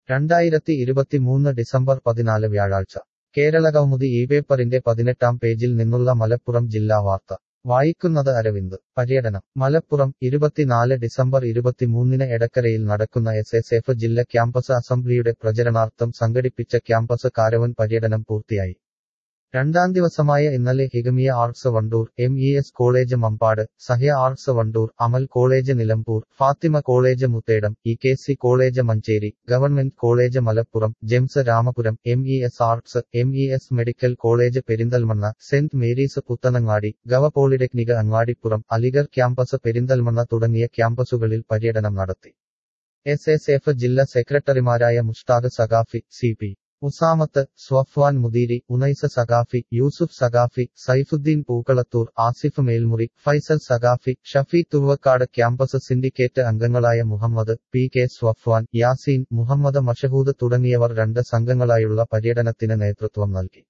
രണ്ടായിരത്തി ഇരുപത്തിമൂന്ന് ഡിസംബർ പതിനാല് വ്യാഴാഴ്ച കേരളകൗമുദി ഈ പേപ്പറിന്റെ പതിനെട്ടാം പേജിൽ നിന്നുള്ള മലപ്പുറം ജില്ലാ വാർത്ത വായിക്കുന്നത് അരവിന്ദ് പര്യടനം മലപ്പുറം ഇരുപത്തിനാല് ഡിസംബർ ഇരുപത്തിമൂന്നിന് എടക്കരയിൽ നടക്കുന്ന എസ് എസ് എഫ് ജില്ല ക്യാമ്പസ് അസംബ്ലിയുടെ പ്രചരണാർത്ഥം സംഘടിപ്പിച്ച ക്യാമ്പസ് കാരവൻ പര്യടനം പൂർത്തിയായി രണ്ടാം ദിവസമായ ഇന്നലെ ഹിഗമിയ arts Wandoor M E S college Mampad Sahya arts Wandoor Amal college Nilambur Fathima college Muthedam E K C college Manjeri government college Malappuram Gems Ramapuram M E S arts M E S medical college Perinthalmanna saint Mary's Puthanangadi govt polytechnic Angadipuram Aligarh campus Perinthalmanna തുടങ്ങിയ ക്യാമ്പസുകളിൽ പര്യടനം നടത്തി എസ് എസ് എഫ് ജില്ലാ സെക്രട്ടറിമാരായ Mushthaq Sakhafi C P Usamath Swafwan Mudeeri Unaisa Sakhafi Yusuf Sakhafi Saifuddeen Pookkalathur Asif Melmuri Faisal Sakhafi Shafeeq Thuvakkad campus syndicate അംഗങ്ങളായ Muhammad P K Swafwan Yaseen Muhammad Mashhood തുടങ്ങിയവർ രണ്ട് സംഘങ്ങളായുള്ള പര്യടനത്തിന് നേതൃത്വം നൽകി